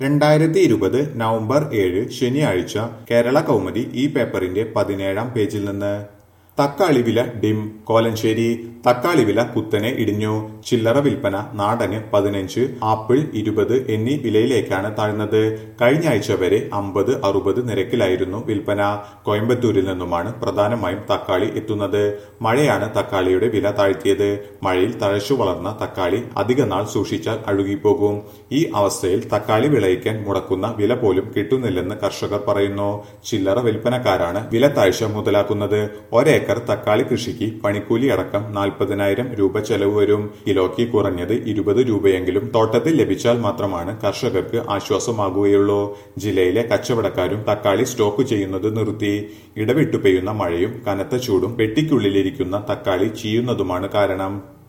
രണ്ടായിരത്തി ഇരുപത് നവംബർ ഏഴ് ശനിയാഴ്ച കേരള കൗമുദി ഈ പേപ്പറിന്റെ പതിനേഴാം പേജിൽ നിന്ന് തക്കാളി വില ഡിം കോലഞ്ചേരി തക്കാളി വില കുത്തനെ ഇടിഞ്ഞു ചില്ലറ വിൽപ്പന നാടന് പതിനഞ്ച് ആപ്പിൾ ഇരുപത് എന്നീ വിലയിലേക്കാണ് താഴ്ന്നത് കഴിഞ്ഞ ആഴ്ച വരെ അമ്പത് അറുപത് നിരക്കിലായിരുന്നു വിൽപ്പന കോയമ്പത്തൂരിൽ നിന്നുമാണ് പ്രധാനമായും തക്കാളി എത്തുന്നത് മഴയാണ് തക്കാളിയുടെ വില താഴ്ത്തിയത് മഴയിൽ തഴച്ചു വളർന്ന തക്കാളി അധിക നാൾ സൂക്ഷിച്ചാൽ അഴുകിപ്പോകും ഈ അവസ്ഥയിൽ തക്കാളി വിളയിക്കാൻ മുടക്കുന്ന വില പോലും കിട്ടുന്നില്ലെന്ന് കർഷകർ പറയുന്നു ചില്ലറ വിൽപ്പനക്കാരാണ് വില താഴ്ച മുതലാക്കുന്നത് ഒരേക്കർ തക്കാളി കൃഷിക്ക് പണിക്കൂലി അടക്കം നാൽപ്പതിനായിരം രൂപ ചെലവ് വരും കിലോയ്ക്ക് കുറഞ്ഞത് ഇരുപത് രൂപയെങ്കിലും തോട്ടത്തിൽ ലഭിച്ചാൽ മാത്രമാണ് കർഷകർക്ക് ആശ്വാസമാകുകയുള്ളൂ ജില്ലയിലെ കച്ചവടക്കാരും തക്കാളി സ്റ്റോക്ക് ചെയ്യുന്നത് നിർത്തി ഇടവിട്ടു പെയ്യുന്ന മഴയും കനത്ത ചൂടും പെട്ടിക്കുള്ളിലിരിക്കുന്ന തക്കാളി ചീയുന്നതുമാണ് കാരണം